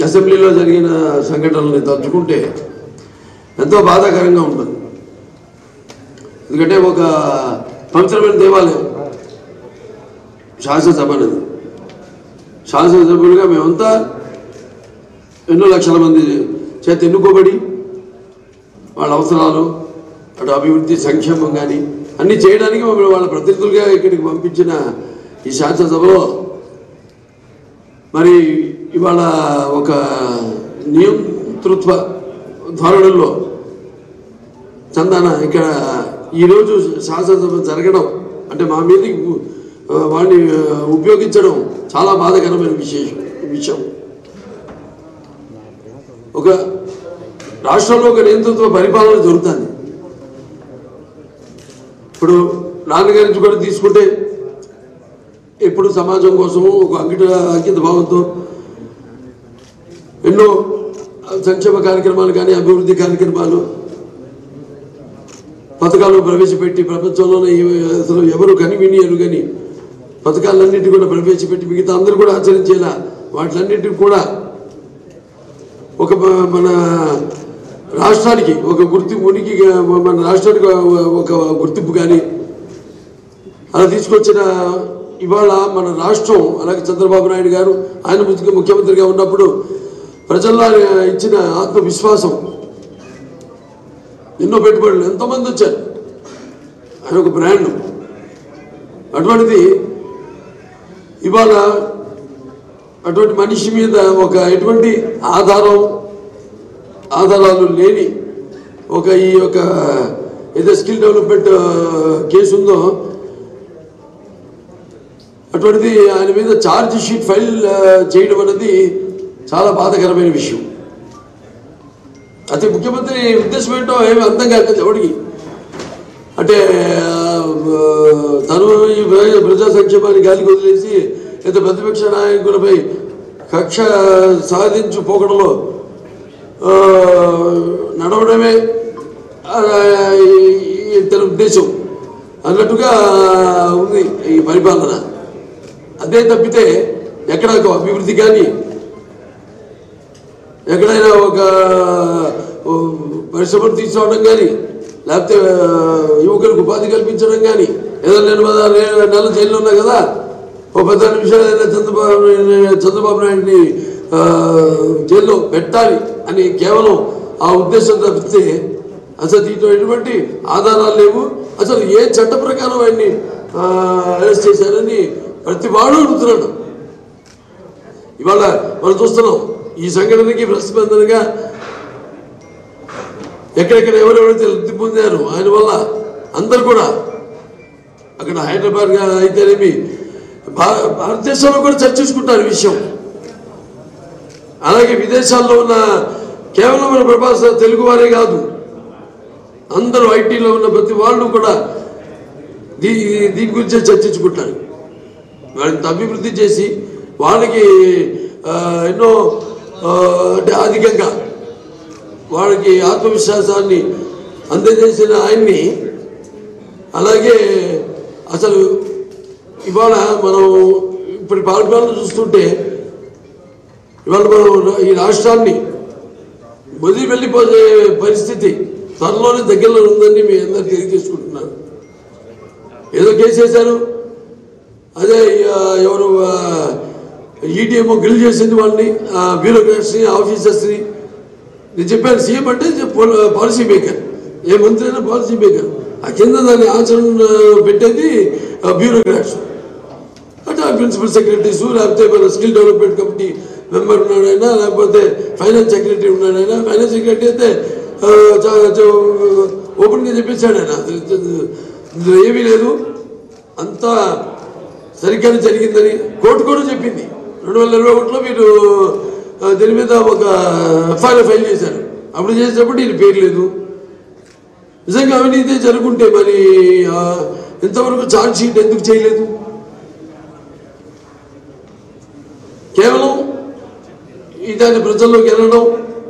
అసెంబ్లీలో జరిగిన సంఘటనల్ని తలుచుకుంటే ఎంతో బాధాకరంగా ఉంటుంది ఎందుకంటే ఒక పవిత్రమైన దేవాలయం శాసనసభ అనేది శాసనసభ్యులుగా మేమంతా ఎన్నో లక్షల మంది చేత ఎన్నుకోబడి వాళ్ళ అవసరాలు అటు అభివృద్ధి సంక్షేమం కానీ అన్ని చేయడానికి మమ్మల్ని వాళ్ళ ప్రతినిధులుగా ఇక్కడికి పంపించిన ఈ శాసనసభలో మరి ఇవాళ ఒక నియంతృత్వ ధోరణుల్లో చందాన ఇక్కడ ఈరోజు శాసనసభ జరగడం అంటే మా మీదకి ఆ, వాడిని ఆ, ఉపయోగించడం చాలా బాధాకరమైన విశేషం విషయం ఒక రాష్ట్రంలో ఒక నియంతృత్వ పరిపాలన జరుగుతుంది ఇప్పుడు నాన్నగారి నుంచి కూడా తీసుకుంటే ఎప్పుడు సమాజం కోసము ఒక అంకిత అంకిత భావంతో ఎన్నో సంక్షేమ కార్యక్రమాలు కానీ అభివృద్ధి కార్యక్రమాలు పథకాలు ప్రవేశపెట్టి ప్రపంచంలోనే ఏ- అసలు ఎవరు కని విని ఎరుగని పథకాలన్నింటి కూడా ప్రవేశపెట్టి మిగతా అందరూ కూడా ఆచరించేలా వాటిలన్నింటికి కూడా ఒక మ- మన రాష్ట్రానికి ఒక గుర్తింపు ఉనికి మన రాష్ట్రానికి ఒక గుర్తింపు కానీ అలా తీసుకొచ్చిన ఇవాళ మన రాష్ట్రం అలాగే చంద్రబాబు నాయుడు గారు ఆయన ముఖ్య- ముఖ్యమంత్రిగా ఉన్నప్పుడు ప్రజల్లో ఆయన ఇచ్చిన ఆత్మవిశ్వాసం ఎన్నో పెట్టుబడులు ఎంతోమంది వచ్చారు ఆయన ఒక బ్రాండ్ అటువంటిది ఇవాళ అటువంటి మనిషి మీద ఒక ఎటువంటి ఆధారం ఆధారాలు లేని ఒక ఈ యొక్క ఏదో స్కిల్ డెవలప్మెంట్ కేసు ఉందో అటువంటిది ఆయన మీద ఛార్జ్ షీట్ ఫైల్ ఆ, చేయడం అనేది చాలా బాధాకరమైన విషయం అతి ముఖ్యమంత్రి ఉద్దేశం ఏంటో ఏమి అర్థం కాక ఎవడికి అంటే ఆ, తను ఈ ప్ర- ప్రజా సంక్షేమాన్ని గాలికి వదిలేసి లేదా ప్రతిపక్ష నాయకులపై కక్ష సాధించు పోకడలో ఆ, నడవడమే ఆ, ఈ- ఈ తన ఉద్దేశం అన్నట్టుగా ఉంది ఈ పరిపాలన అదే తప్పితే ఎక్కడ ఒక అభివృద్ధి కానీ ఎక్కడైనా ఒక ఓ, పరిశ్రమలు తీసుకురావడం కానీ లేకపోతే ఆ, యువకులకు ఉపాధి కల్పించడం కానీ ఏదో నేను పద నెల జైల్లో ఉన్నా కదా ఓ పెద్ద నిమిషాలు అయినా చంద్రబాబు నాయుడు- చంద్రబాబు నాయుడిని ఆ, జైల్లో పెట్టాలి అని కేవలం ఆ ఉద్దేశం తప్పితే అసలు దీంట్లో ఎటువంటి ఆధారాలు లేవు అసలు ఏ చట్ట ప్రకారం ఆయన్ని ఆ, అరెస్ట్ చేశారని ప్రతి వాడు అడుగుతున్నాడు ఇవాళ మనం చూస్తున్నాం ఈ సంఘటనకి ప్రతిస్పందనగా ఎక్కడెక్కడ ఎవరెవరైతే లబ్ధి పొందారు ఆయన వల్ల అందరు కూడా అక్కడ హైదరాబాద్ గా అయితేనేమి భా- భారతదేశంలో కూడా చర్చించుకుంటారు ఈ విషయం అలాగే విదేశాల్లో ఉన్న కేవలం మన ప్రభాస్ తెలుగు వారే కాదు అందరూ ఐటీలో ఉన్న ప్రతి వాళ్ళు కూడా దీ దీని గురించే చర్చించుకుంటారు వాళ్ళని అభివృద్ధి చేసి వాళ్ళకి ఆ, ఎన్నో ఆ, అంటే అధికంగా వాళ్ళకి ఆత్మవిశ్వాసాన్ని అందజేసిన ఆయన్ని అలాగే అసలు ఇవాళ మనం ఇప్పుడు పాలన చూస్తుంటే ఇవాళ మనం ఈ రాష్ట్రాన్ని వదిలి వెళ్ళిపోయే పరిస్థితి త్వరలోనే దగ్గరలో ఉందని మీ అందరు తెలియజేసుకుంటున్నాను ఏదో కేసు వేశారు అదే ఆ, ఎవరు ఈడీఎంఓ గ్రిల్ చేసింది వాళ్ళని బ్యూరోక్రాట్స్ని ఆఫీసర్స్ని నేను చెప్పాను సీఎం అంటే పాలసీ మేకర్ ఏ మంత్రి అయినా పాలసీ మేకర్ ఆ కింద దాన్ని ఆచరణ పెట్టేది బ్యూరోక్రాట్స్ అంటే ఆ ప్రిన్సిపల్ సెక్రటరీస్ లేకపోతే మన స్కిల్ డెవలప్మెంట్ కమిటీ మెంబర్ ఉన్నాడైనా లేకపోతే ఫైనాన్స్ సెక్రటరీ ఉన్నాడైనా ఫైనాన్స్ సెక్రటరీ అయితే ఆ, చా- చా- ఓపెన్గా చెప్పేశాడు ఆయన అసలు ఇందులో ఏమీ లేదు అంతా సరిగ్గానే జరిగిందని కోర్టు కూడా చెప్పింది రెండు వేల ఇరవై ఒకటిలో మీరు ఆ, దీని మీద ఒక ఎఫ్ఐఆర్ ఫైల్ చేశారు అప్పుడు చేసేటప్పుడు ఈయన పేరు లేదు నిజంగా అవినీతి జరుగుంటే మరి ఆ, ఇంతవరకు ఛార్జ్ షీట్ ఎందుకు చేయలేదు కేవలం ఈ దాని ప్రజల్లోకి వెళ్ళడం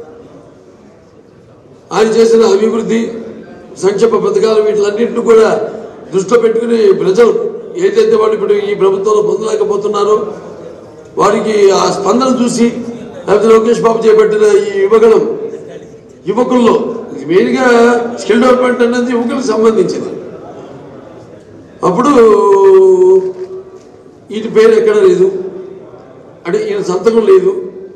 ఆయన చేసిన అభివృద్ధి సంక్షేమ పథకాలు వీటిలన్నింటినీ కూడా దృష్టిలో పెట్టుకుని ప్రజలు ఏదైతే వాళ్ళు ఇప్పుడు ఈ ప్రభుత్వంలో పొందలేకపోతున్నారో వారికి ఆ స్పందన చూసి లేకపోతే లోకేష్ బాబు చేపట్టిన ఈ యువగణం యువకుల్లో ఇది మెయిన్గా స్కిల్ డెవలప్మెంట్ అనేది యువకులకు సంబంధించింది అప్పుడు వీటి పేరు ఎక్కడ లేదు అంటే ఈయన సంతకం లేదు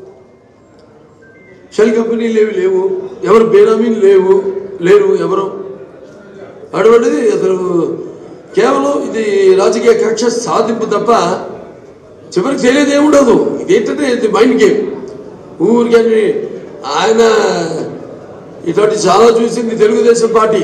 షెల్ కంపెనీలు ఏవి లేవు ఎవరు బేనామీలు లేవు లేరు ఎవరు అటువంటిది అసలు కేవలం ఇది రాజకీయ కక్ష సాధింపు తప్ప చివరికి తెలియదు ఏముండదు ఇదేంటంటే ఇది మైండ్ గేమ్ ఊరికని ఆయన ఇటువంటి చాలా చూసింది తెలుగుదేశం పార్టీ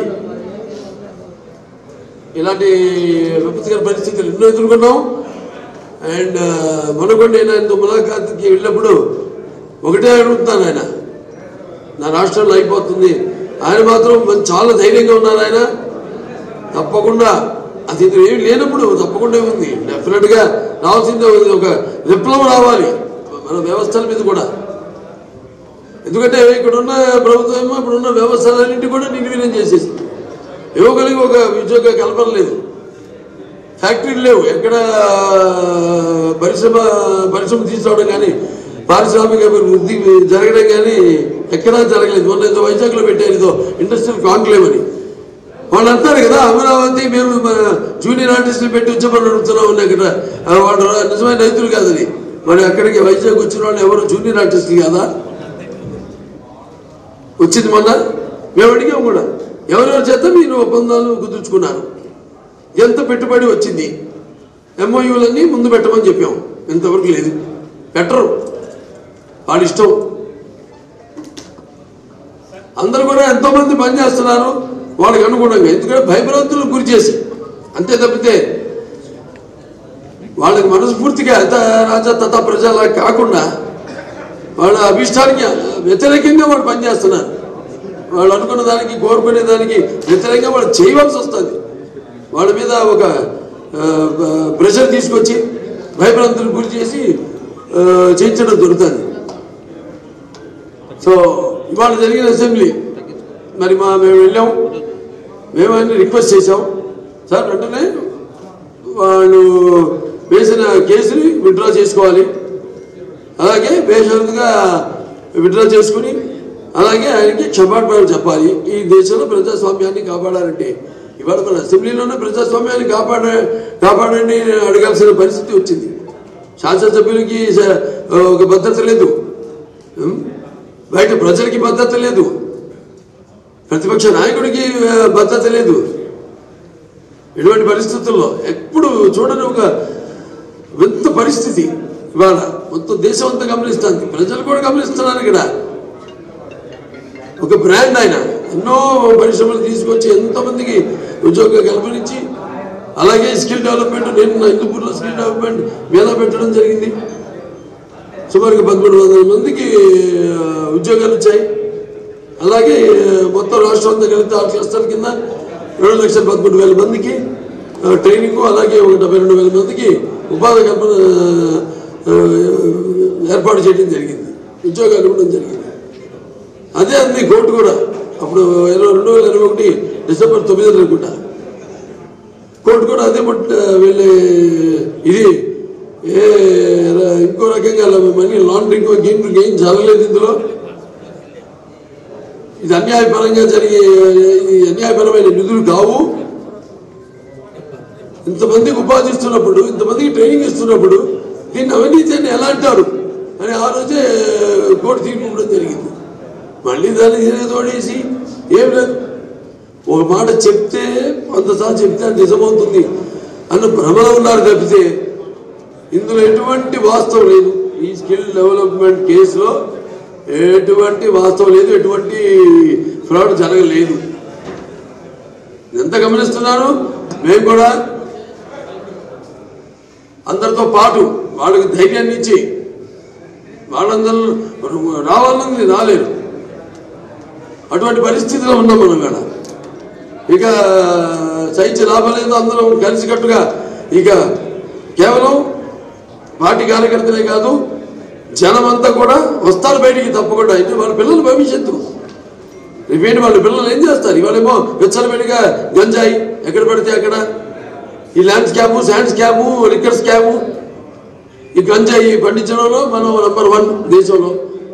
ఇలాంటి విపత్కర పరిస్థితులు ఎన్నో ఎదుర్కొన్నాం అండ్ మొన్న కూడా నేను ఆయనతో ములాఖాత్కి వెళ్ళినప్పుడు ఒకటే అడుగుతున్నాను ఆయన నా రాష్ట్రంలో అయిపోతుంది ఆయన మాత్రం మంచి- చాలా ధైర్యంగా ఉన్నారు ఆయన తప్పకుండా అది ఇది ఏమి లేనప్పుడు తప్పకుండా ఉంది డెఫినెట్ గా రావాల్సిందే ఉంది. ఒక విప్లవం రావాలి మన వ్యవస్థల మీద కూడా ఎందుకంటే ఇక్కడున్న ప్రభుత్వం ఏమో ఇప్పుడున్న వ్యవస్థలన్నింటి కూడా నిర్వీర్యం చేసేసి యువకులకి ఒక ఉద్యోగ కల్పన లేదు ఫ్యాక్టరీలు లేవు ఎక్కడ పరిశ్రమ పరిశ్రమ తీసుకురావడం కానీ పారిశ్రామిక అభివృద్ధి జరగడం కానీ ఎక్కడా జరగలేదు మొన్న ఏదో వైజాగ్లో పెట్టారు ఏదో ఇండస్ట్రియల్ కాంక్లేవ్ అని వాళ్ళు అంటారు కదా అమరావతి మేము మన జూనియర్ ఆర్టిస్టులు పెట్టి ఉద్యమాలు నడుపుతున్నాం ఉన్నాయి ఇక్కడ ఆ, వాళ్ళు నిజమైన రైతులు కాదని మరి అక్కడికి వైజాగ్ వచ్చిన వాళ్ళు ఎవరు జూనియర్ ఆర్టిస్టులు కాదా వచ్చింది మొన్న మేము అడిగాం కూడా ఎవరెవరి చేత మీరు ఒప్పందాలు కుదుర్చుకున్నారు ఎంత పెట్టుబడి వచ్చింది ఎంఓయూలన్నీ ముందు పెట్టమని చెప్పాం ఇంతవరకు లేదు పెట్టరు వాళ్ళ ఇష్టం అందరూ కూడా ఎంతో మంది పనిచేస్తున్నారు వాళ్ళకి అనుగుణంగా ఎందుకంటే భయభ్రాంతులకు గురి చేసి అంతే తప్పితే వాళ్ళకి మనస్ఫూర్తిగా ఎంత రాజా తథా ప్రజలా కాకుండా వాళ్ళ అభిష్టానికి వ్యతిరేకంగా వాళ్ళు పనిచేస్తున్నారు వాళ్ళు అనుకున్న దానికి కోరుకునే దానికి వ్యతిరేకంగా వాళ్ళు చేయవలసి వస్తుంది వాళ్ళ మీద ఒక ప్రెషర్ తీసుకొచ్చి భయభ్రాంతులకు గురి చేసి ఆ, చేయించడం దొరుకుతుంది సో ఇవాళ జరిగిన అసెంబ్లీ మరి మా మేము వెళ్ళాం మేము అన్ని రిక్వెస్ట్ చేశాం సార్ వెంటనే వాళ్ళు వేసిన కేసుని విత్డ్రా చేసుకోవాలి అలాగే బేషరతుగా విత్డ్రా చేసుకుని అలాగే ఆయనకి క్షమాపణలు చెప్పాలి ఈ దేశంలో ప్రజాస్వామ్యాన్ని కాపాడాలంటే ఇవాళ మన అసెంబ్లీలోనే ప్రజాస్వామ్యాన్ని కాపాడ కాపాడండి అని అడగాల్సిన పరిస్థితి వచ్చింది శాసనసభ్యులకి స- ఒక భద్రత లేదు ఉం? బయట ప్రజలకి భద్రత లేదు ప్రతిపక్ష నాయకుడికి ఆ, భద్రత లేదు ఇటువంటి పరిస్థితుల్లో ఎప్పుడు చూడని ఒక వింత పరిస్థితి ఇవాళ మొత్తం దేశం అంతా గమనిస్తుంది ప్రజలు కూడా గమనిస్తున్నారు ఇక్కడ ఒక బ్రాండ్ ఆయన ఎన్నో పరిశ్రమలు తీసుకొచ్చి ఎంతమందికి ఉద్యోగ కల్పనించి అలాగే స్కిల్ డెవలప్మెంట్ నేను నా హిందూపూర్లో స్కిల్ డెవలప్మెంట్ మీద పెట్టడం జరిగింది సుమారుగా పదమూడు వందల మందికి ఆ, ఉద్యోగాలు వచ్చాయి అలాగే మొత్తం రాష్ట్రం అంతా కలిపితే ఆరు క్లస్టర్ కింద రెండు లక్షల పదకొండు వేల మందికి ఆ, ట్రైనింగ్ అలాగే ఒక డెబ్బై రెండు వేల మందికి ఉపాధి కల్పన ఆ, ఏర్పాటు చేయడం జరిగింది ఉద్యోగాలు ఇవ్వడం జరిగింది అదే అంది కోర్టు కూడా అప్పుడు ఇరవై రెండు వేల ఇరవై ఒకటి డిసెంబర్ తొమ్మిది అనుకుంటా కోర్టు కూడా అదే ముట్ట వీళ్ళ ఇది ఏ ర- ఇంకో రకంగా మనీ లాండరింగ్ గెయిన్ గెయిన్ జరగలేదు ఇందులో ఇది అన్యాయపరంగా జరిగే ఇది అన్యాయపరమైన నిధులు కావు ఇంతమందికి ఉపాధి ఇస్తున్నప్పుడు ఇంతమందికి ట్రైనింగ్ ఇస్తున్నప్పుడు దీన్ని అవినీతి అని ఎలా అంటారు అని ఆ రోజే కోర్టు తీర్పు ఇవ్వడం జరిగింది మళ్ళీ దాన్ని ఇదే తోడేసి ఏం లేదు ఒక మాట చెప్తే కొంతసార్లు చెప్తే అది నిజమవుతుంది అన్న భ్రమలో ఉన్నారు తప్పితే ఇందులో ఎటువంటి వాస్తవం లేదు ఈ స్కిల్ డెవలప్మెంట్ కేసులో ఎటువంటి వాస్తవం లేదు ఎటువంటి ఫ్రాడ్ జరగలేదు ఎంత గమనిస్తున్నారు మేము కూడా అందరితో పాటు వాళ్ళకి ధైర్యాన్ని ఇచ్చి వాళ్ళందరూ రావాలని రాలేరు అటువంటి పరిస్థితిలో ఉన్నాం మనం ఇక్కడ ఇక సహించి లాభం లేదు అందరం కలిసికట్టుగా ఇక కేవలం పార్టీ కార్యకర్తలే కాదు జనం అంతా కూడా వస్తారు బయటికి తప్పకుండా అయితే వాళ్ళ పిల్లల భవిష్యత్తు రేపేంటి వాళ్ళ పిల్లలు ఏం చేస్తారు ఇవాళేమో విచ్చలవిడిగా గంజాయి ఎక్కడ పడితే అక్కడ ఈ land scam sand scam liquor scam ఈ గంజాయి పండించడంలో మనం నంబర్ వన్ దేశంలో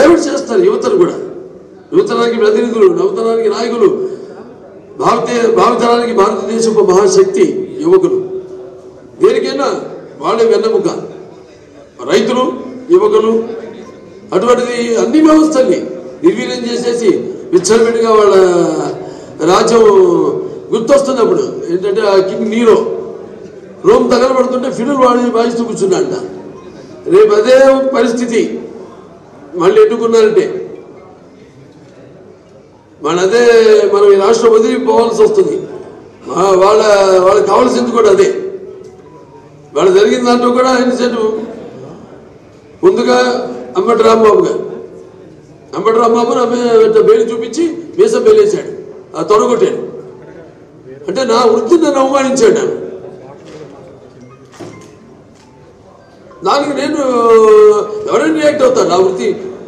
డైవర్ట్ చేస్తారు యువతను కూడా యువతరానికి ప్రతినిధులు నవతరానికి నాయకులు భారతీయ భావితరానికి భారతదేశం ఒక మహాశక్తి యువకులు దేనికైనా వాళ్ళే వెన్నెముక రైతులు యువకులు అటువంటిది అన్ని వ్యవస్థల్ని నిర్వీర్యం చేసేసి విచ్చలవిడిగా వాళ్ళ రాజ్యం గుర్తొస్తున్నప్పుడు ఏంటంటే ఆ కింగ్ నీరో రోమ్ తగలబడుతుంటే ఫిడులు వాడి వాయిస్తూ కూర్చున్నాడంట రేపు అదే పరిస్థితి మళ్ళీ ఎన్నుకున్నారంటే మన అదే మనం ఈ రాష్ట్రం వదిలి పోవాల్సి వస్తుంది మా- వాళ్ళ వాళ్ళకి కావాల్సింది కూడా అదే వాళ్ళ జరిగిన దాంట్లో కూడా ఇన్సిడెంట్ ముందుగా అంబటి రాంబాబు గారు అంబటి రాంబాబు నా మీద బేలు చూపించి మీసం బేలేశాడు ఆ తొడగొట్టాడు అంటే నా వృత్తిని నన్ను అవమానించాడు నన్ను దానికి నేను ఎవరైనా రియాక్ట్ అవుతాను నా వృత్తి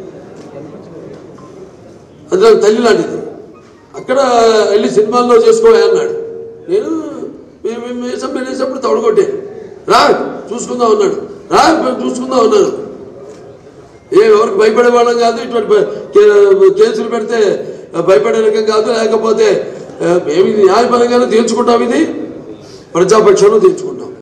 అది నాకు తల్లి లాంటిది అక్కడ వెళ్ళి సినిమాల్లో చేసుకోవాలి అన్నాడు నేను మీ- మీ- మీసం వెళ్ళేటప్పుడు తొడగొట్టాను రా చూసుకుందాం అన్నాడు రా చూసుకుందాం అన్నాడు ఏ ఎవరికి భయపడే వాళ్ళం కాదు ఇటువంటి బ- కే- కేసులు పెడితే భయపడే రకం కాదు లేకపోతే ఆ, మేము ఇది న్యాయపరంగానే తీర్చుకుంటాం ఇది ప్రజాపక్షంలో తీర్చుకుంటాం